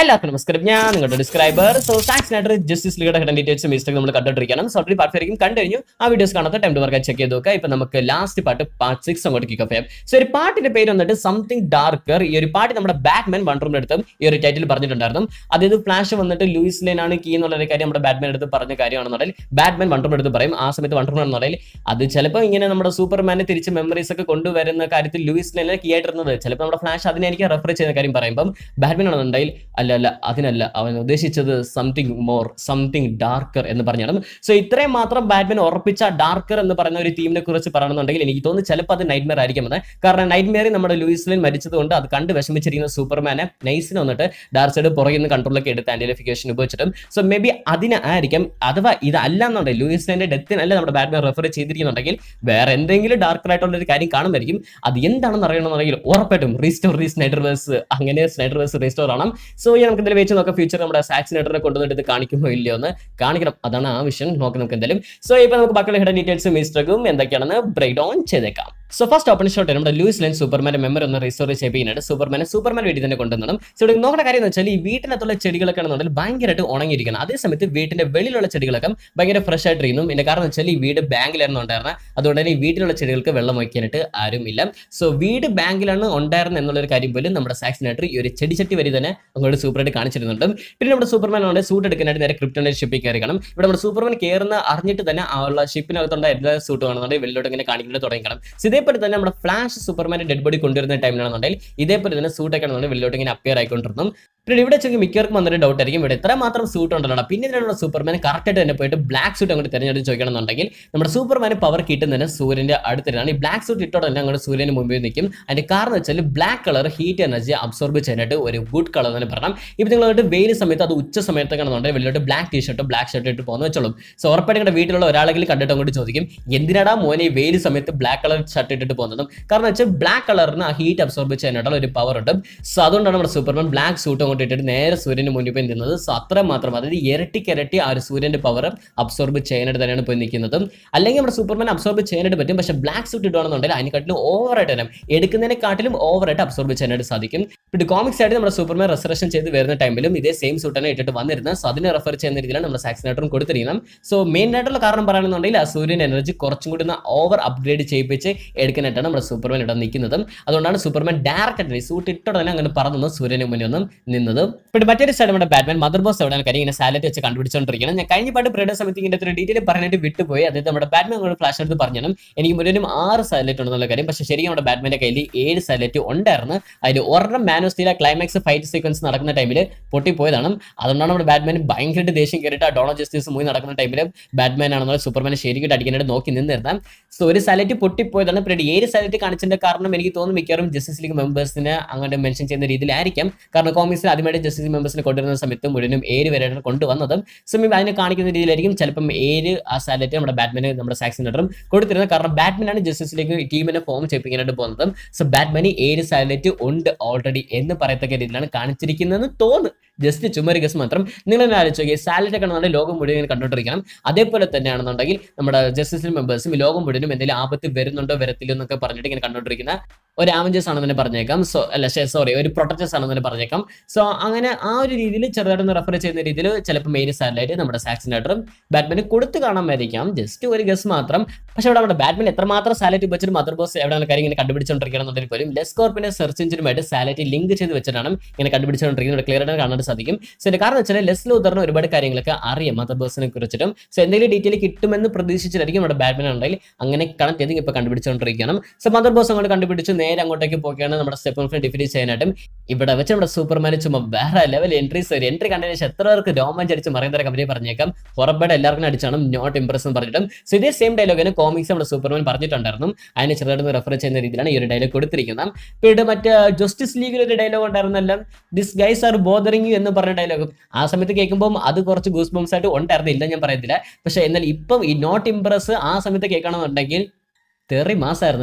എല്ലാവർക്കും നമസ്കാരം ഞാൻ നിങ്ങളുടെ describer so Zack Snyder Justice ലീഗയുടെ ഹെഡൻ ഡീറ്റെയിൽസ് മിസ്റ്റേക്ക് നമ്മൾ കണ്ടിട്ടിരിക്കണം സോ ഓൾറെഡി പാർട്ട് വരെയും കണ്ടു കഴിഞ്ഞു ആ വീഡിയോസ് കാണാത്ത ടൈം ടു വർക്ക് ചെക്ക് ചെയ്ത് നോക്കുക ഇപ്പൊ നമുക്ക് ലാസ്റ്റ് പാർട്ട് പാർട്ട് സിക്സ് അങ്ങോട്ട് കിക്ക് ഓഫ് ചെയ്യാം സോ ഒരു പാട്ടിന്റെ പേര് വന്നിട്ട് സംതിങ് ഡാർക്കർ ഈ ഒരു പാട്ട് നമ്മുടെ ബാറ്റ്മാൻ വൺ റൂമിന്റെ അടുത്തും ഈ ഒരു ടൈറ്റിൽ പറഞ്ഞിട്ടുണ്ടായിരുന്നു അതായത് ഫ്ലാഷ് വന്നിട്ട് ലൂയിസ് ലൈൻ ആണ് കീ എന്നുള്ള ഒരു കാര്യം നമ്മുടെ ബാറ്റ്മാൻ അടുത്ത് പറഞ്ഞ കാര്യമാണെന്നുണ്ടെങ്കിൽ ബാറ്റ്മാൻ വൺ റൂമിന്റെ അടുത്ത് പറയും ആ സമയത്ത് വൺ റൂം എന്നുണ്ടെങ്കിൽ അത് ചിലപ്പോൾ ഇങ്ങനെ നമ്മുടെ സൂപ്പർമാനെ തിരിച്ച് മെമ്മറീസ് ഒക്കെ കൊണ്ടുവരുന്ന കാര്യത്തിൽ ലൂയിസ് ലൈനിലെ കീ ആയിട്ടിരുന്നത് ചിലപ്പോൾ നമ്മുടെ ഫ്ലാഷ് അതിനായിരിക്കും റെഫർ ചെയ്യുന്ന കാര്യം പറയുമ്പം ബാറ്റ്മാൻ ആണെന്നുണ്ടെങ്കിൽ അല്ല അല്ല അതിനല്ല അവൻ ഉദ്ദേശിച്ചത് സംതിങ് മോർ സംതിങ് ഡാർക്കർ എന്ന് പറഞ്ഞാണ് സോ ഇത്രയും മാത്രം ബാറ്റ്മാൻ ഉറപ്പിച്ച ഡാർക്കർ എന്ന് പറയുന്ന ഒരു ടീമിനെ കുറിച്ച് പറയണമെന്നുണ്ടെങ്കിൽ എനിക്ക് തോന്നുന്നു ചിലപ്പോൾ അത് നൈറ്റ് മെയർ ആയിരിക്കുമെന്ന് കാരണം നൈറ്റ് മെയർ നമ്മുടെ ലൂയിസ്ലിൻ മരിച്ചത് കൊണ്ട് അത് കണ്ട് വിഷമിച്ചിരിക്കുന്ന സൂപ്പർമാനെ നൈസിന് വന്നിട്ട് ഡാർക്ക് സൈഡ് പുറകിൽ നിന്ന് കൺട്രോളൊക്കെ എടുത്ത് ആന്റിലിഫിക്കേഷൻ ഉപയോഗിച്ചിട്ടും സോ മേ ബി അതിന് ആയിരിക്കും അഥവാ ഇതല്ല എന്നുണ്ടെങ്കിൽ ലൂയിസ്ലിന്റെ ഡെത്തിനല്ല നമ്മുടെ ബാറ്റ്മാൻ റെഫർ ചെയ്തിരിക്കുന്നുണ്ടെങ്കിൽ വേറെ എന്തെങ്കിലും ഡാർക്കർ ആയിട്ടുള്ള ഒരു കാര്യം കാണുമായിരിക്കും അത് എന്താണെന്ന് അറിയണമെന്നുണ്ടെങ്കിൽ ഉറപ്പായിട്ടും റീസ്റ്റോർ റീ സ്നൈഡർ വേഴ്സ് അങ്ങനെ സ്നൈഡർ വേഴ്സ് റീസ്റ്റോർ ആണ് സോ ഈ നമുക്ക് എന്തായാലും വെച്ച് നോക്കാം ഫ്യൂച്ചർ നമ്മുടെ സാക്സിനേറ്ററിനെ കൊണ്ടുവന്നിട്ട് ഇത് കാണിക്കുമോ ഇല്ലയോ എന്ന് കാണിക്കണം അതാണ് ആവശ്യം നോക്കാം നമുക്ക് എന്തായാലും സോ ഇപ്പൊ നമുക്ക് ബാക്കിയുള്ള ഹിഡൻ ഡീറ്റെയിൽസും മിസ്റ്ററും എന്തൊക്കെയാണെന്ന് ബ്രേക്ക് ഡൗൺ ചെയ്തേക്കാം സോ ഫസ്റ്റ് ഓപ്പൺ ഷോട്ട് നമ്മുടെ ലൂയിസ് ലൈൻ സൂപ്പർമാന്റെ മെമ്മറി ഒന്ന് റിസ്റ്റോർ ചെയ്യുന്നുണ്ട് സൂപ്പർമാനെ സൂപ്പർമാൻ വീട്ടിൽ തന്നെ കൊണ്ടുവരണം സോ ഇവിടെ നോക്കേണ്ട കാര്യം എന്ന് വെച്ചാൽ ഈ വീട്ടിനകത്തുള്ള ചെടികളൊക്കെ ആണെന്നുണ്ടെങ്കിൽ ഭയങ്കരമായിട്ട് ഉണങ്ങിയിരിക്കണം അതേ സമയത്ത് വീട്ടിന്റെ വെളിയിലുള്ള ചെടികളൊക്കെ ഭയങ്കര ഫ്രഷ് ആയിട്ടിരിക്കുന്നു ഇതിന്റെ കാരണം വെച്ചാൽ ഈ വീട് ബാങ്കിലായിരുന്നു ഉണ്ടായിരുന്നത് അതുകൊണ്ട് തന്നെ ഈ വീട്ടിലുള്ള ചെടികൾക്ക് വെള്ളം വയ്ക്കാനായിട്ട് ആരും ഇല്ല സോ വീട് ബാങ്കിലാണ് ഉണ്ടായിരുന്നത് എന്നുള്ളൊരു കാര്യം പോലും നമ്മുടെ സാക്സിനേറ്റർ ഈ ഒരു ചെടിച്ചട്ടി വരി തന്നെ അങ്ങോട്ട് സൂപ്പറായിട്ട് കാണിച്ചിരുന്നുണ്ട് പിന്നെ നമ്മുടെ സൂപ്പർമാൻ ആണ് സൂട്ട് എടുക്കാനായിട്ട് നേരെ ക്രിപ്റ്റോണിൽ ഷിപ്പിൽ കയറിക്കണം ഇവിടെ നമ്മുടെ സൂപ്പർമാൻ കയറുന്ന അറിഞ്ഞിട്ട് തന്നെ ആ ഉള്ള ഷിപ്പിനകത്തുള്ള എല്ലാ സൂട്ട് കാണുന്നുണ്ടെങ്കിൽ വെളിയിലോട്ട് ഇങ്ങനെ കാണിക്കുന്നത് തുടങ്ങിക്കണം So ഇതേപോലെ തന്നെ നമ്മുടെ ഫ്ലാഷ് സൂപ്പർമാന്റെ ഡെഡ് ബോഡി കൊണ്ടുവരുന്ന ടൈമിലാണെന്നുണ്ടെങ്കിൽ ഇതേപോലെ തന്നെ സൂട്ടൊക്കെ ആണെന്നുണ്ടെങ്കിൽ വെളിയിലോട്ട് ഇങ്ങനെ അപ്പിയർ ആയിക്കൊണ്ടിരുന്നു പിന്നെ ഇവിടെ ചെങ്കിൽ മിക്കവർക്കും വന്നൊരു ഡൗട്ട് ആയിരിക്കും ഇവിടെ എത്ര മാത്രം സൂട്ട് ഉണ്ടല്ലോ പിന്നെ ഇതിനുള്ള സൂപ്പർമാൻ കറക്റ്റ് ആയിട്ട് തന്നെ പോയിട്ട് ബ്ലാക്ക് സൂട്ട് അങ്ങോട്ട് തിരഞ്ഞെടുത്ത് ചോദിക്കണമെന്നുണ്ടെങ്കിൽ നമ്മുടെ സൂപ്പർമാന് പവർ കിട്ടുന്നതിന് സൂര്യന്റെ അടുത്തിട്ടാണ് ഈ ബ്ലാക്ക് സൂട്ട് ഇട്ടോടെ തന്നെ അങ്ങോട്ട് സൂര്യന് മുമ്പിൽ നിൽക്കും അതിന്റെ കാരണം വെച്ചാൽ black colour heat energy absorb ചെയ്യാനായിട്ട് ഒരു ഗുഡ് കളർ എന്ന് പറയണം ഇപ്പൊ നിങ്ങളായിട്ട് വെയിൽ സമയത്ത് അത് ഉച്ച സമയത്തൊക്കെയാണെന്നുണ്ടെങ്കിൽ വെള്ളിലോട്ട് ബ്ലാക്ക് ടീഷർട്ട് ബ്ലാക്ക് ഷർട്ട് ഇട്ട് പോകുന്ന വെച്ചോളും സോ ഉറപ്പായിട്ട് നിങ്ങളുടെ വീട്ടിലുള്ള ഒരാളെങ്കിലും കണ്ടിട്ട് അങ്ങോട്ട് ചോദിക്കും എന്തിനാടാ മോനെ ഈ വെയിൽ സമയത്ത് ബ്ലാക്ക് കളർ ഷർട്ട് ഇട്ടിട്ട് പോകുന്നതും കാരണം വെച്ചാൽ ബ്ലാക്ക് കളറിന് ആ ഹീറ്റ് അബ്സോർബ് ചെയ്യാനായിട്ടുള്ള ഒരു പവർ ഉണ്ട് സോ അതുകൊണ്ടാണ് നമ്മുടെ സൂപ്പർമാൻ ബ്ലാക്ക് സൂട്ട് അങ്ങോട്ട് ഇട്ടിട്ട് നേരെ സൂര്യന് മുന്നിൽ പോയി നിന്നത് സോ അത്ര മാത്രം അതായത് ഇരട്ടിക്കിരട്ടി ആ ഒരു സൂര്യന്റെ പവർ അബ്സോർബ് ചെയ്യാനായിട്ട് തന്നെയാണ് പോയി നിൽക്കുന്നത് അല്ലെങ്കിൽ നമ്മുടെ സൂപ്പർമാൻ അബ്സോർബ് ചെയ്യാനായിട്ട് പറ്റും പക്ഷേ ബ്ലാക്ക് സൂട്ട് ഇടുകയാണെന്നുണ്ടെങ്കിൽ അതിനെക്കാട്ടിലും ഓവറായിട്ട് തന്നെ എടുക്കുന്നതിനെക്കാട്ടിലും ഓവറായിട്ട് അബ്സോർബ് ചെയ്യാനായിട്ട് സാധിക്കും പിന്നെ കോമിക്സ് ആയിട്ട് നമ്മുടെ സൂപ്പർമാൻ റെസറേഷൻ ചെയ്ത് വരുന്ന ടൈമിലും ഇതേ സെയിം സൂട്ട് തന്നെ ഇട്ടിട്ട് വന്നിരുന്നത് സോ അതിനെ റെഫർ ചെയ്യുന്ന രീതിയിലാണ് നമ്മുടെ സാക്സിനേറ്ററും കൊടുത്തിരിക്കുന്നത് സോ മെയിൻ ആയിട്ടുള്ള കാരണം പറയുകയാണെന്നുണ്ടെങ്കിൽ ആ സൂര്യൻ എനർജി കുറച്ചും കൂടി ഒന്ന് ഓവർ അപ്ഗ്രേഡ് ചെയ്യിപ്പിച്ച് എടുക്കാനായിട്ടാണ് നമ്മുടെ സൂപ്പർമാൻ ഇവിടെ നിൽക്കുന്നത് അതുകൊണ്ടാണ് സൂപ്പർമാൻ ഡയറക്റ്റ് ആയിട്ട് സൂട്ട് ഇട്ടോടെ തന്നെ അങ്ങനെ പറന്നു സൂര്യന് മുന്നിൽ ഒന്നും നിന്നത് പിന്നെ മറ്റൊരു സൈഡ് നമ്മുടെ ബാറ്റ്മാൻ മദർ ബോസ് എവിടെയാണ് കാര്യം ഇങ്ങനെ സാലറ്റ് വെച്ച് കണ്ടുപിടിച്ചുകൊണ്ടിരിക്കണം ഞാൻ കഴിഞ്ഞ പാട്ട് ബ്രേഡ് സമയത്ത് ഇങ്ങനെ ഒരു ഡീറ്റെയിൽ പറയാനായിട്ട് വിട്ടുപോയി അതായത് നമ്മുടെ ബാറ്റ്മാൻ കൂടെ ഫ്ലാഷ് എടുത്ത് പറഞ്ഞു എനിക്ക് മുന്നിലും ആറ് സാലറ്റ് ഉണ്ടെന്നുള്ള കാര്യം പക്ഷേ ശരിക്കും നമ്മുടെ ബാറ്റ്മാന്റെ കയ്യിൽ ഏഴ് സാലറ്റ് ഉണ്ടായിരുന്നു അതിൽ ഒരെണ്ണം മാനോസ്റ്റീല ക്ലൈമാക്സ് ഫൈറ്റ് സീക്വൻസ് നടക്കുന്ന ടൈമിൽ പൊട്ടിപ്പോയതാണ് അതുകൊണ്ടാണ് നമ്മുടെ ബാറ്റ്മാൻ ഭയങ്കരമായിട്ട് ദേഷ്യം കയറിയിട്ട് ആ ഡോണോ ജസ്റ്റിസ് മൂവി നടക്കുന്ന ടൈമിൽ ബാറ്റ്മാൻ ആണെന്നുള്ള സൂപ്പർമാനെ ശരിക്കും അടിക്കാനായിട്ട് നോക്കി നിന്നിരുന്നത് സോ ഒരു സാലറ്റ് പൊട്ടിപ്പോയതാണ് പിന്നീട് ഏഴ് സാലറ്റ് കാണിച്ചതിന്റെ കാരണം എനിക്ക് തോന്നുന്നു മിക്കവാറും ജസ്റ്റിസ് ലീഗ് മെമ്പേഴ്സിനെ അങ്ങോട്ട് മെൻഷൻ ചെയ്യുന്ന രീതിയിലായിരിക്കാം കാരണം കോമിക്സിൽ ആദ്യമായിട്ട് ജസ്റ്റിസ് ലീഗ് മെമ്പേഴ്സിനെ കൊണ്ടുവരുന്ന സമയത്ത് മുഴുവനും ഏഴ് വരെയാണ് കൊണ്ടുവന്നതും സോ മീ അതിനെ കാണിക്കുന്ന രീതിയിലായിരിക്കും ചിലപ്പം ഏഴ് ആ സാലറ്റ് നമ്മുടെ ബാറ്റ്മാന് നമ്മുടെ സാക്സിനറും കൊടുത്തിരുന്നത് കാരണം ബാറ്റ്മാനാണ് ജസ്റ്റിസ് ലീഗ് ടീമിനെ ഫോം ചെയ്യിപ്പിക്കാനായിട്ട് പോകുന്നത് സോ ബാറ്റ്മാന് ഏഴ് സാലറ്റ് ഉണ്ട് ഓൾറെഡി എന്ന് പറയത്തക്ക രീതിയിലാണ് കാണിച്ചിരിക്കുന്നതെന്ന് തോന്നുന്നു ജസ്റ്റ് ചുമ്മാ ഒരു ഗസ് മാത്രം നിങ്ങൾ തന്നെ ആലോചിച്ച് നോക്കിയാൽ സാലറ്റ് ഒക്കെ ആണെന്നുണ്ടെങ്കിൽ ലോകം മുഴുവൻ കണ്ടുകൊണ്ടിരിക്കണം അതേപോലെ തന്നെയാണെന്നുണ്ടെങ്കിൽ നമ്മുടെ ജസ്റ്റിസ് ലീഗ് മെമ്പേഴ്സും ഈ ലോകം മുഴുവനും എന്തെങ്കിലും ആപത്ത് വരുന്നുണ്ടോ വരത്തില്ലോ എന്നൊക്കെ പറഞ്ഞിട്ട് ഇങ്ങനെ കണ്ടുകൊണ്ടിരിക്കുന്ന ഒരു ആവഞ്ചേഴ്സ് ആണെന്ന് തന്നെ പറഞ്ഞേക്കാം സോ അല്ല സോറി ഒരു പ്രൊട്ടക്ടേഴ്സ് ആണെന്ന് തന്നെ പറഞ്ഞേക്കാം സോ അങ്ങനെ ആ ഒരു രീതിയിൽ ചെറുതായിട്ടൊന്ന് റെഫർ ചെയ്യുന്ന രീതിയിൽ ചിലപ്പോൾ മെയിൻ സാറ്റലൈറ്റ് നമ്മുടെ സാക്സിനേറ്ററും ബാറ്റ്മാന് കൊടുത്തു കാണാമായിരിക്കാം ജസ്റ്റ് ഒരു ഗസ് മാത്രം പക്ഷെ ഇവിടെ നമ്മുടെ ബാറ്റ്മാൻ എത്രമാത്രം സാലറ്റ് വെച്ചിട്ട് മദർ ബോസ് എവിടെയാണ് കാര്യം ഇങ്ങനെ കണ്ടുപിടിച്ചുകൊണ്ടിരിക്കണം എന്നുണ്ടെങ്കിൽ പോലും ലെസ്കോർപ്പിന്റെ സെർച്ച് എഞ്ചിനുമായിട്ട് സാലറ്റ് ലിങ്ക് ചെയ്ത് വെച്ചിട്ടാണ് ഇങ്ങനെ കണ്ടുപിടിച്ചുകൊണ്ടിരിക്കുന്നത് ക്ലിയർ ആയിട്ട് കാണാൻ സാധിക്കും സോ ഇതിന്റെ കാരണം വെച്ചാൽ ലെസ് ലൂതറിന് ഒരുപാട് കാര്യങ്ങളൊക്കെ അറിയാം മദർ ബോസിനെ കുറിച്ചിട്ടും സോ എന്തെങ്കിലും ഡീറ്റെയിൽ കിട്ടുമെന്ന് പ്രതീക്ഷിച്ചിട്ടായിരിക്കും നമ്മുടെ ബാറ്റ്മാൻ ഉണ്ടെങ്കിൽ അങ്ങനെ കണക്ട് ചെയ്ത് ഇപ്പോൾ കണ്ടുപിടിച്ചുകൊണ്ടിരിക്കണം സോ മദർ ബോസ് അങ്ങോട്ട് കണ്ടുപിടിച്ച് നേരെ അങ്ങോട്ടേക്ക് പോവുകയാണ് നമ്മുടെ സ്റ്റെപ്പ് ഡിഫീറ്റ് ചെയ്യാനായിട്ടും ഇവിടെ വെച്ച് നമ്മുടെ സൂപ്പർമാൻ ചുമ്മാ വേറെ ലെവൽ എൻട്രീസ് ഒരു എൻട്രി കണ്ടതിന് ശേഷം എത്ര പേർക്ക് രോമാഞ്ചടിച്ച് മറിയുന്ന കമ്പനി പറഞ്ഞേക്കാം ഉറപ്പായിട്ട് എല്ലാവർക്കും അടിച്ചാണ് നോട്ട് ഇംപ്രസ് എന്ന് പറഞ്ഞിട്ടും സോ ഇതേ സെയിം ഡയലോഗിന് കോമിക്സ് നമ്മുടെ സൂപ്പർമാൻ പറഞ്ഞിട്ടുണ്ടായിരുന്നു അതിനെ ചെറുതായിട്ട് റെഫർ ചെയ്യുന്ന രീതിയിലാണ് ഈ ഒരു ഡയലോഗ് കൊടുത്തിരിക്കുന്നത് പിന്നീട് മറ്റേ ജസ്റ്റിസ് ലീഗിൽ ഒരു ഡയലോഗ് ഉണ്ടായിരുന്നല്ലോ this guys are bothering you എന്ന് പറഞ്ഞ ഡയലോഗ് ആ സമയത്ത് കേൾക്കുമ്പോൾ അത് കുറച്ച് ഗൂസ് ബംസ് ആയിട്ട് ഉണ്ടായിരുന്നില്ല ഞാൻ പറയത്തില്ല പക്ഷേ എന്നാൽ ഇപ്പം ഈ നോട്ട് ഇംപ്രസ് ആ സമയത്ത് കേൾക്കണമെന്നുണ്ടെങ്കിൽ തെറി മാസമായിരുന്നു തന്നെ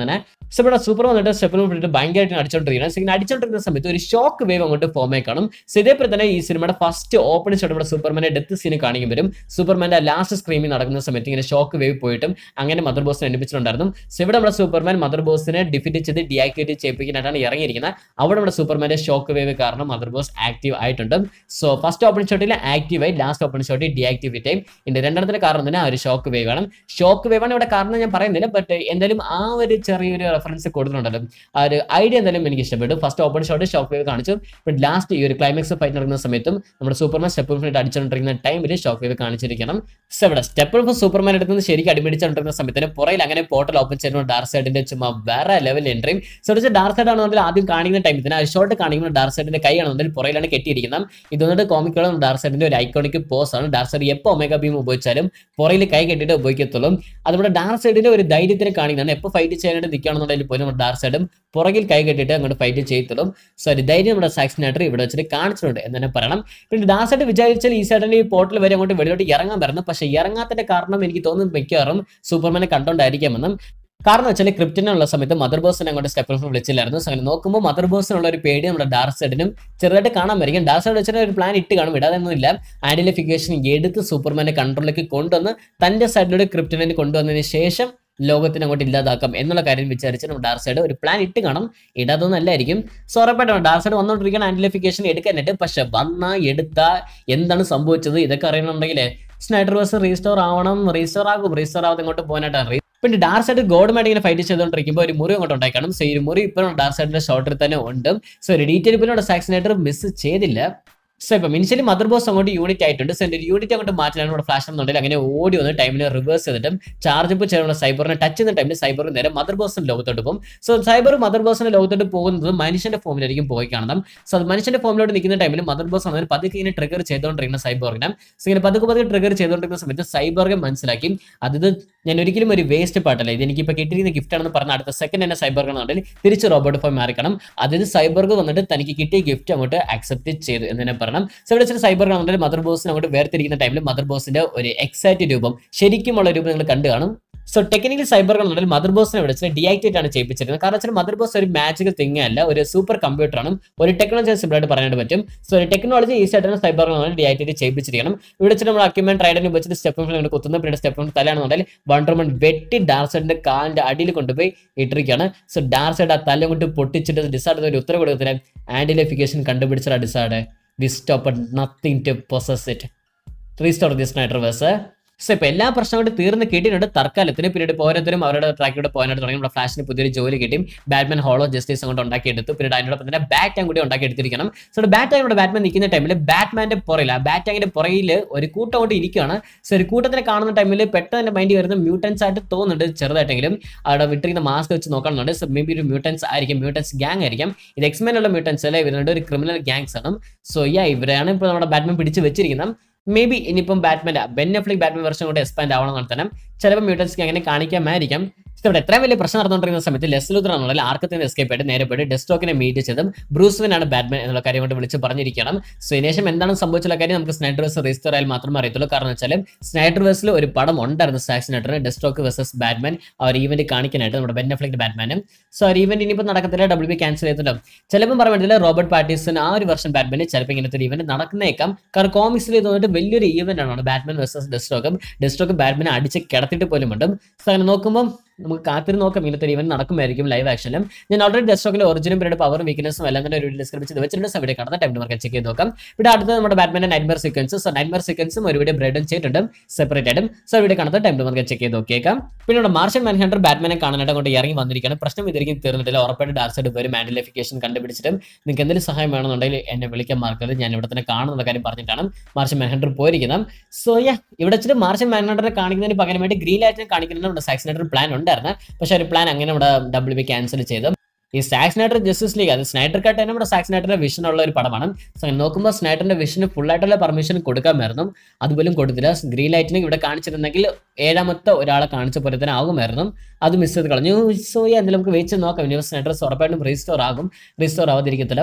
സോ ഇവിടെ സൂപ്പർ വന്നിട്ട് സ്റ്റെപ്പിൽ വിട്ടിട്ട് ഭയങ്കരമായിട്ട് അടിച്ചോണ്ടിരിക്കണം സോ ഇങ്ങനെ അടിച്ചോണ്ടിരിക്കുന്ന സമയത്ത് ഒരു ഷോക്ക് വേവ് അങ്ങോട്ട് ഫോം ആയി കാണും സോ ഇതേപോലെ തന്നെ ഈ സിനിമയുടെ ഫസ്റ്റ് ഓപ്പണിംഗ് ഷോട്ട് ഇവിടെ സൂപ്പർമാന്റെ ഡെത്ത് സീന് കാണിക്കും വരും സൂപ്പർമാന്റെ ലാസ്റ്റ് സ്ക്രീമിൽ നടക്കുന്ന സമയത്ത് ഇങ്ങനെ ഷോക്ക് വേവ് പോയിട്ടും അങ്ങനെ മദർ ബോസിനെ അനുഭവിച്ചിട്ടുണ്ടായിരുന്നു സോ ഇവിടെ നമ്മുടെ സൂപ്പർമാൻ മദർ ബോസിനെ ഡിഫിറ്റ് ചെയ്ത് ഡിയാക്ടിവേറ്റ് ചെയ്യിപ്പിക്കാനായിട്ടാണ് ഇറങ്ങിയിരിക്കുന്നത് അവിടെ നമ്മുടെ സൂപ്പർമാന്റെ ഷോക്ക് വേവ് കാരണം മദർ ബോസ് ആക്റ്റീവ് ആയിട്ടുണ്ട് സോ ഫസ്റ്റ് ഓപ്പണിംഗ് ഷോട്ടിൽ ആക്റ്റീവ് ആയി ലാസ്റ്റ് ഓപ്പണിംഗ് ഷോട്ടിൽ ഡിയാക്ടിവേറ്റ് ആയി ഇതിന്റെ രണ്ടാമത്തെ കാരണം തന്നെ ആ ഒരു ഷോക്ക് വേവ് ആണ് ഷോക്ക് വേവ് ആണ് ഇവിടെ കാരണം ഞാൻ പറയുന്നില്ല ബട്ട് എന്തായാലും ആ ഒരു ചെറിയൊരു റെഫറൻസ് കൊടുക്കുന്നുണ്ടല്ലോ ആ ഒരു ഐഡിയ എന്തായാലും എനിക്ക് ഇഷ്ടപ്പെട്ടു first open shot shock wave കാണിച്ചു ബട്ട് ലാസ്റ്റ് ഈ ഒരു ക്ലൈമാക്സ് ഫൈറ്റ് നടക്കുന്ന സമയത്തും നമ്മുടെ സൂപ്പർമാൻ സ്റ്റെപ്പ് ഫിനിറ്റ് അടിച്ചുകൊണ്ടിരിക്കുന്ന ടൈമിൽ ഷോക്ക് വേവ് കാണിച്ചിരിക്കണം സോ ഇവിടെ സ്റ്റെപ്പ് സൂപ്പർമാൻ എടുക്കുന്നത് ശരിക്കും അടിമടിച്ചുകൊണ്ടിരുന്ന സമയത്തിന് പുറയിൽ അങ്ങനെ പോർട്ടൽ ഓപ്പൺ ചെയ്യുന്ന ഡാർക്ക് സൈഡിന്റെ ചുമ്മാ വേറെ ലെവൽ എൻട്രിയും സോ വെച്ചാൽ ഡാർക്ക് സൈഡ് ആണെന്നുണ്ടെങ്കിൽ ആദ്യം കാണിക്കുന്ന ടൈമിൽ തന്നെ ആ ഷോട്ട് കാണിക്കുന്ന ഡാർക്ക് സൈഡിന്റെ കൈയാണെന്നുണ്ടെങ്കിൽ പുറയിലാണ് കെട്ടിയിരിക്കുന്നത് ഇത് വന്നിട്ട് കോമിക്കുകളും ഡാർക്ക് സൈഡിന്റെ ഒരു ഐക്കോണിക് പോസ് ആണ് ഡാർക്ക് സൈഡ് എപ്പോൾ ഒമേഗ ബീം ഉപയോഗിച്ചാലും പുറയിൽ കൈ കെട്ടിയിട്ട് ഉപയോഗിക്കത്തുള്ളൂ അത് നമ്മുടെ ഡാർക്ക് സൈഡിന്റെ ഒരു ധൈര്യത്തിന് കാണിക്കുന്നതാണ് എപ്പോൾ ഫൈറ്റ് ചെയ്യാനായിട്ട് നിൽക്കുകയാണെന്നുണ്ടെങ്കിൽ പോലും നമ്മുടെ ഡാർക്ക് സൈഡും പുറകിൽ കൈ കെട്ടിയിട്ട് അങ്ങോട്ട് ഫൈറ്റ് ചെയ്യത്തുള്ളൂ സോ ഒരു ധൈര്യം നമ്മുടെ സാക്സിനേറ്റർ ഇവിടെ വെച്ചിട്ട് കാണിച്ചിട്ടുണ്ട് എന്ന് തന്നെ പറയണം പിന്നെ ഡാർക്ക് സൈഡ് വിചാരിച്ചാൽ ഈ സൈഡിൽ ഈ പോർട്ടിൽ വരെ അങ്ങോട്ട് വെളിയോട്ട് ഇറങ്ങാൻ വരുന്നു പക്ഷേ ഇറങ്ങാത്തതിന്റെ കാരണം എനിക്ക് തോന്നുന്നു മിക്കവാറും സൂപ്പർമാനെ കണ്ടോണ്ടായിരിക്കാമെന്നും കാരണം വെച്ചാൽ ക്രിപ്റ്റിനുള്ള സമയത്ത് മദർ ബോസിനെ അങ്ങോട്ട് സ്റ്റെപ്പ് വിളിച്ചില്ലായിരുന്നു സോ അങ്ങനെ നോക്കുമ്പോൾ മദർ ബോസിനുള്ള ഒരു പേടി നമ്മുടെ ഡാർക്ക് സൈഡിനും ചെറുതായിട്ട് കാണാൻ വരികയും ഡാർക്ക് സൈഡ് വെച്ചിട്ട് ഒരു പ്ലാൻ ഇട്ട് കാണും ഇടാതൊന്നുമില്ല ആന്റിലിഫിക്കേഷൻ എടുത്ത് സൂപ്പർമാനെ കൺട്രോളിലേക്ക് കൊണ്ടുവന്ന് തന്റെ സൈഡിലൂടെ ക്രിപ്റ്റിനെ കൊണ്ടുവന്നതിന് ശേഷം ലോകത്തിന് അങ്ങോട്ട് ഇല്ലാതാക്കാം എന്നുള്ള കാര്യം വിചാരിച്ച് നമ്മുടെ ഡാർക്ക് സൈഡ് ഒരു പ്ലാൻ ഇട്ട് കാണും ഇടാതൊന്നും അല്ലായിരിക്കും സോ ഉറപ്പായിട്ടും ഡാർക്ക് സൈഡ് വന്നുകൊണ്ടിരിക്കുന്ന ആന്റിലിഫിക്കേഷൻ എടുക്കാനായിട്ട് പക്ഷെ വന്ന എടുത്ത എന്താണ് സംഭവിച്ചത് ഇതൊക്കെ അറിയണമെന്നുണ്ടെങ്കിൽ സ്നൈഡർ വേഴ്സ് റീസ്റ്റോർ ആവണം റീസ്റ്റോർ ആകും റീസ്റ്റോർ ആവാതെ ഇങ്ങോട്ട് പോകാനായിട്ടാണ് പിന്നെ ഡാർക്ക് സൈഡ് ഗോഡുമായിട്ട് ഇങ്ങനെ ഫൈറ്റ് ചെയ്തുകൊണ്ടിരിക്കുമ്പോൾ ഒരു മുറി അങ്ങോട്ട് ഉണ്ടാക്കണം സോ ഈ ഒരു മുറി ഇപ്പോഴും ഡാർക്ക് സൈഡിന്റെ ഷോട്ടിൽ തന്നെ ഉണ്ട് സോ ഒരു ഡീറ്റെയിൽ പോലും സാക്സിനേറ്റർ മിസ് ചെയ്തില്ല സോ ഇപ്പം ഇനിഷ്യലി മദർ ബോസ് അങ്ങോട്ട് യൂണിറ്റ് ആയിട്ടുണ്ട് സോ എൻ്റെ യൂണിറ്റ് അങ്ങോട്ട് മാറ്റാനാണ് ഇവിടെ ഫ്ലാഷ് എന്നുണ്ടെങ്കിൽ അങ്ങനെ ഓടി വന്ന് ടൈമിൽ റിവേഴ്സ് ചെയ്തിട്ടും ചാർജ് ഇപ്പോൾ ചെയ്യുന്ന സൈബറിനെ ടച്ച് ചെയ്യുന്ന ടൈമിൽ സൈബർ നേരെ മദർ ബോസിന്റെ ലോകത്തോട്ട് പോകും സോ സൈബർ മദർ ബോസിന്റെ ലോകത്തോട്ട് പോകുന്നത് മനുഷ്യന്റെ ഫോമിലായിരിക്കും പോയി കാണണം സോ അത് മനുഷ്യന്റെ ഫോമിലോട്ട് നിൽക്കുന്ന ടൈമിൽ മദർ ബോസ് ആണെങ്കിൽ പതുക്കെ ഇങ്ങനെ ട്രിഗർ ചെയ്തുകൊണ്ടിരിക്കുന്ന സൈബോർഗിനെ സോ ഇങ്ങനെ പതുക്കെ പതുക്കെ ട്രിഗർ ചെയ്തുകൊണ്ടിരിക്കുന്ന സമയത്ത് സൈബോർഗൻ മനസ്സിലാക്കി അത് ഞാൻ ഒരിക്കലും ഒരു വേസ്റ്റ് പാട്ടല്ല ഇത് എനിക്കിപ്പോൾ കിട്ടിയിരുന്ന ഗിഫ്റ്റ് ആണെന്ന് പറഞ്ഞ അടുത്ത സെക്കൻഡ് തന്നെ സൈബർഗ് ആണെങ്കിൽ തിരിച്ച് റോബോട്ട് ഫോം മാറിക്കണം അതായത് സൈബർഗ് വന്നിട്ട് തനിക്ക് കിട്ടിയ ഗിഫ്റ്റ് അങ്ങോട്ട് അക്സെപ്റ്റ് ചെയ്തു എന്ന് തന്നെ പറയണം സോ ഇവിടെ വെച്ചിട്ട് സൈബർഗ് ആണെങ്കിൽ മദർ ബോസിനെ അങ്ങോട്ട് വേർതിരിക്കുന്ന ടൈമിൽ മദർ ബോസിന്റെ ഒരു എക്സാക്ട് രൂപം ശരിക്കുമുള്ള രൂപം നിങ്ങൾ കണ്ടു കാണും സോ ടെക്നിക്കൽ സൈബറുകൾ ഉണ്ടെങ്കിൽ മദർ ബോസിനെ വിളിച്ചിട്ട് ഡിയാക്ടിവേറ്റ് ആണ് ചെയ്യിപ്പിച്ചിരുന്നത് കാരണം വെച്ചാൽ മദർ ബോസ് ഒരു മാജിക്കൽ തിങ് അല്ല ഒരു സൂപ്പർ കമ്പ്യൂട്ടർ ആണ് ഒരു ടെക്നോളജി സിമ്പിളായിട്ട് പറയാനായിട്ട് പറ്റും സോ ഒരു ടെക്നോളജി ഈസി ആയിട്ടാണ് സൈബറുകൾ ഡിയാക്ടിവേറ്റ് ചെയ്യിപ്പിച്ചിരിക്കണം ഇവിടെ വെച്ചിട്ട് നമ്മൾ അക്യുമെന്റ് റൈഡറിന് വെച്ചിട്ട് സ്റ്റെപ്പ് കൊണ്ട് കുത്തുന്ന പിന്നെ സ്റ്റെപ്പ് തലയാണെന്നുണ്ടെങ്കിൽ വണ്ടർമൺ വെട്ടി ഡാർക്ക് സൈഡിന്റെ കാലിന്റെ അടിയിൽ കൊണ്ടുപോയി ഇട്ടിരിക്കുകയാണ് സോ ഡാർക്ക് സൈഡ് ആ തല കൊണ്ട് പൊട്ടിച്ചിട്ട് ഡിസാർഡ് ഒരു ഉത്തരവ് കൊടുത്തതിന് ആന്റിലിഫിക്കേഷൻ കണ്ടുപിടിച്ച Desaad we stop nothing to possess it restore this Snyderverse so ഇപ്പൊ എല്ലാ പ്രശ്നവും കൊണ്ട് തീർന്ന് കിട്ടിയിട്ടുണ്ട് തൽക്കാലത്തിന് പിന്നീട് ഇപ്പോൾ ഓരോരുത്തരും അവരുടെ ട്രാക്കിലൂടെ പോകാനായിട്ട് തുടങ്ങി നമ്മുടെ ഫ്ലാഷിന് പുതിയൊരു ജോലി കിട്ടിയും ബാറ്റ്മാൻ ഹോളോ ജസ്റ്റിസ് അങ്ങോട്ട് ഉണ്ടാക്കിയെടുത്തു പിന്നീട് അതിനോടൊപ്പം തന്നെ ബാറ്റ് ടാങ് കൂടി ഉണ്ടാക്കിയെടുത്തിരിക്കണം സോ ബാറ്റ് ടാങ്ങിലൂടെ ബാറ്റ്മാൻ നിൽക്കുന്ന ടൈമിൽ ബാറ്റ്മാന്റെ പുറയിൽ ആ ബാറ്റ് ടാങ്ങിന്റെ പുറയിൽ ഒരു കൂട്ടം കൊണ്ട് ഇരിക്കുകയാണ് സോ ഒരു കൂട്ടത്തിനെ കാണുന്ന ടൈമിൽ പെട്ടെന്ന് തന്നെ മൈൻഡ് വരുന്ന മ്യൂട്ടൻസ് ആയിട്ട് തോന്നുന്നുണ്ട് ചെറുതായിട്ടെങ്കിലും അവിടെ വിട്ടിരിക്കുന്ന മാസ്ക് വെച്ച് നോക്കണമെന്നുണ്ട് സോ മേ ബി ഒരു മ്യൂട്ടൻസ് ആയിരിക്കും മ്യൂട്ടൻസ് ഗ്യാങ് ആയിരിക്കും ഇത് എക്സ്മെനുള്ള മ്യൂട്ടൻസ് അല്ല ഇവരുടെ ഒരു ക്രിമിനൽ ഗ്യാങ്സ് ആണ് സോ യാ ഇവരെയാണ് ഇപ്പോൾ നമ്മുടെ ബാറ്റ്മാൻ പിടിച്ച് വെച്ചിരിക്കുന്നത് മേ ബി ഇനിയിപ്പം ബാറ്റ്മാൻ്റെ ബെന്നഫ്ലിക് ബാറ്റ്മാൻ വെർഷൻ കൂടെ എക്സ്പാൻഡ് ആവണമെന്ന് തന്നെ ചിലപ്പോൾ മ്യൂട്ടൻസ് അങ്ങനെ കാണിക്കാമായിരിക്കും ഇവിടെ എത്രയും വലിയ പ്രശ്നം നടന്നുകൊണ്ടിരിക്കുന്ന സമയത്ത് ലെസ്ലുദ്ര എന്നുള്ള ആർക്കത്തിൽ നിന്ന് എസ്കേപ്പ് ആയിട്ട് നേരെ പോയിട്ട് ഡെസ്റ്റോക്കിനെ മീറ്റ് ചെയ്തും ബ്രൂസ്വിനാണ് ബാറ്റ്മാൻ എന്നുള്ള കാര്യം കൊണ്ട് വിളിച്ച് പറഞ്ഞിരിക്കണം സോ ഇതിനുശേഷം എന്താണ് സംഭവിച്ചുള്ള കാര്യം നമുക്ക് സ്നൈഡർ വേഴ്സ് രജിസ്റ്റർ ആയാൽ മാത്രമേ അറിയത്തുള്ളൂ കാരണം വെച്ചാൽ സ്നൈഡർ വേഴ്സിൽ ഒരു പടം ഉണ്ടായിരുന്നു സാക്സിനേറ്ററിന് ഡെസ്റ്റോക്ക് വേഴ്സസ് ബാറ്റ്മാൻ ആ ഒരു ഈവന്റ് കാണിക്കാനായിട്ട് നമ്മുടെ ബെന്നഫ്ലിക് ബാറ്റ്മാനും സോ ആ ഈവന്റ് ഇനിയിപ്പോൾ നടക്കത്തില്ല ഡബ്ല്യു ബി ക്യാൻസൽ ചെയ്തിട്ടുണ്ടാവും ചിലപ്പോൾ പറയാൻ പറ്റില്ല റോബർട്ട് പാർട്ടീസിന് ആ ഒരു വർഷം ബാറ്റ്മാന് ചിലപ്പോൾ ഇങ്ങനത്തെ ഒരു ഈവന്റ് നടക്കുന്നേക്കാം കാരണം കോമിക്സിൽ ഇത് വന്നിട്ട് വലിയൊരു ഈവന്റ് ആണ് ബാറ്റ്മാൻ വേഴ്സസ് ഡെസ്റ്റോക്കും ഡെസ്റ്റോക്ക് ബാറ്റ്മാനെ അടിച്ച് കിടത്തിട്ട് പോലും ഉണ്ട് സോ അങ്ങനെ നോക്കുമ്പോൾ നമുക്ക് കാത്തിരുന്ന് നോക്കാം ഇങ്ങനത്തെ ഒരു ഇവന്റ് നടക്കുമായിരിക്കും ലൈവ് ആക്ഷനിലും ഞാൻ ഓൾറെഡി ഡെസ്റ്റോക്കിലെ ഒറിജിനും പിന്നീട് പവറും വീക്ക്നെസ്സും എല്ലാം തന്നെ ഒരു ഡിസ്ക്രിപ്ഷൻ ചെയ്ത് വെച്ചിട്ടുണ്ട് സോ ഇവിടെ കടന്ന ടൈം മാർക്ക് ചെക്ക് ചെയ്ത് നോക്കാം ഇവിടെ അടുത്ത നമ്മുടെ ബാറ്റ്മാൻ്റെ നൈറ്റ്മർ സീക്വൻസ് സോ നൈറ്റ്മർ സീക്വൻസും ഒരു വീഡിയോ ബ്രെഡും ചെയ്തിട്ടുണ്ട് സെപ്പറേറ്റ് ആയിട്ടും സോ ഇവിടെ കടന്ന ടൈം മാർക്ക് ചെക്ക് ചെയ്ത് നോക്കിയേക്കാം പിന്നെ ഇവിടെ മാർഷ്യൻ മാൻഹണ്ടർ ബാറ്റ്മാനെ കാണാനായിട്ട് കൊണ്ട് ഇറങ്ങി വന്നിരിക്കുകയാണ് പ്രശ്നം ഇതിരിക്കും തീർന്നിട്ടില്ല ഉറപ്പായിട്ട് ഡാർക്ക് സൈഡ് വരും ആൻഡിലിഫിക്കേഷൻ കണ്ടുപിടിച്ചിട്ടും നിങ്ങൾക്ക് എന്തെങ്കിലും സഹായം വേണമെന്നുണ്ടെങ്കിൽ എന്നെ വിളിക്കാൻ മാർക്കത് ഞാൻ ഇവിടെ തന്നെ കാണുന്ന കാര്യം പറഞ്ഞിട്ടാണ് മാർഷ്യൻ മാൻഹണ്ടർ പോയിരിക്കുന്നത് സോ യാ ഇവിടെ വെച്ചിട്ട് മാർഷ്യൻ മാൻഹണ്ടറെ കാണിക്കുന്നതിന് പകരമായിട്ട് ഗ്രീൻ ലൈറ്റിനെ കാണിക്കുന്നതിന് നമ്മുടെ സാക്സിനേറ്റർ പ്ലാൻ ഉണ്ടായിരുന്നു പക്ഷേ ഒരു പ്ലാൻ അങ്ങനെ നമ്മുടെ ഡബ്ല്യു ബി ക്യാൻസൽ ചെയ്തു ഈ സാക് സ്നൈഡർ ജസ്റ്റിസ് ലീഗ് അത് സ്നൈഡർ കട്ട് തന്നെ നമ്മുടെ സാക് സ്നൈഡറിന്റെ വിഷൻ ഉള്ള ഒരു പടമാണ് സോ അങ്ങനെ നോക്കുമ്പോൾ സ്നൈഡറിന്റെ വിഷന് ഫുൾ ആയിട്ടുള്ള പെർമിഷൻ കൊടുക്കാമായിരുന്നു അതുപോലും കൊടുത്തില്ല ഗ്രീൻ ലൈറ്റിന് ഇവിടെ കാണിച്ചിരുന്നെങ്കിൽ ഏഴാമത്തെ ഒരാളെ കാണിച്ച പോലെ തന്നെ ആകുമായിരുന്നു അത് മിസ് ചെയ്ത് കളഞ്ഞു സോ എന്തെങ്കിലും നമുക്ക് വെച്ച് നോക്കാം ഇനി സ്നൈഡർ ഉറപ്പായിട്ടും റീസ്റ്റോർ ആകും റീസ്റ്റോർ ആവാതിരിക്കത്തില്ല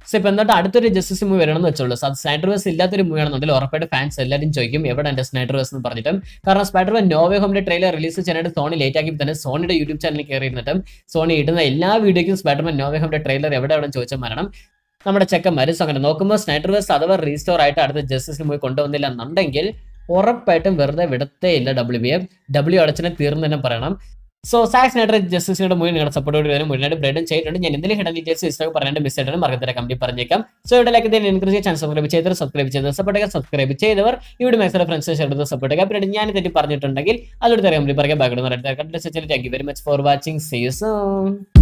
സോ ഇപ്പൊ എന്നിട്ട് അടുത്തൊരു ജസ്റ്റിസ് മൂവി വരണമെന്ന് വെച്ചോളൂ സോ അത് സ്നൈഡർ വേഴ്സ് ഇല്ലാത്തൊരു മൂവി ആണെന്നുണ്ടെങ്കിൽ ഉറപ്പായിട്ട് ഫാൻസ് എല്ലാവരും ചോദിക്കും എവിടെ എന്റെ സ്നൈഡർ വേഴ്സ് എന്ന് പറഞ്ഞിട്ടും കാരണം സ്പൈഡർ മാൻ നോവേ ഹോമിന്റെ ട്രെയിലർ റിലീസ് ചെയ്യാനായിട്ട് സോണി ലേറ്റ് ആക്കി തന്നെ സോണിയുടെ യൂട്യൂബ് ചാനലിൽ കയറി ഇരുന്നിട്ടും സോണി ഇടുന്ന എല്ലാ വീഡിയോയ്ക്കും സ്പൈഡർ മാൻ നോവേ ഹോമിന്റെ ട്രെയിലർ എവിടെ എവിടെ ചോദിച്ചാൽ മരണം നമ്മുടെ ചെക്കന്മാർ സോ അങ്ങനെ നോക്കുമ്പോൾ സ്നൈഡർ വേഴ്സ് അഥവാ റീസ്റ്റോർ ആയിട്ട് അടുത്ത ജസ്റ്റിസ് മൂവി കൊണ്ടുവന്നില്ല എന്നുണ്ടെങ്കിൽ ഉറപ്പായിട്ടും വെറുതെ വിടത്തേ ഇല്ല ഡബ്ല്യു ബി എം ഡബ്ല്യു അടച്ചിനെ തീർന്നു തന്നെ പറയണം സോ സാക്സ് നൈഡർ ജസ്റ്റിസിന്റെ മൂവി നിങ്ങളുടെ സപ്പോർട്ടോട് വരും മുന്നോട്ട് ബ്രെഡും ചെയ്തിട്ടുണ്ട് ഞാൻ എന്തെങ്കിലും ഹിഡൻ ഡീറ്റെയിൽസ് ഇഷ്ടം പറയാണ്ട് മിസ് ആയിട്ടാണ് മറക്കത്തര കമ്പനി പറഞ്ഞേക്കാം സോ ഇവിടെ ലൈക്ക് എൻകറേജ് ചാനൽ സബ്സ്ക്രൈബ് ചെയ്തവർ സബ്സ്ക്രൈബ് ചെയ്തവർ സപ്പോർട്ട് ചെയ്യുക സബ്സ്ക്രൈബ് ചെയ്തവർ ഇവിടെ മാക്സിലെ ഫ്രണ്ട്സ് ഷെയർ ചെയ്ത് സപ്പോർട്ട് ചെയ്യുക പിന്നെ ഞാൻ തെറ്റി പറഞ്ഞിട്ടുണ്ടെങ്കിൽ അതോട് തരാം കമ്പനി പറയാൻ ബാക്കി thank you very much for watching see you soon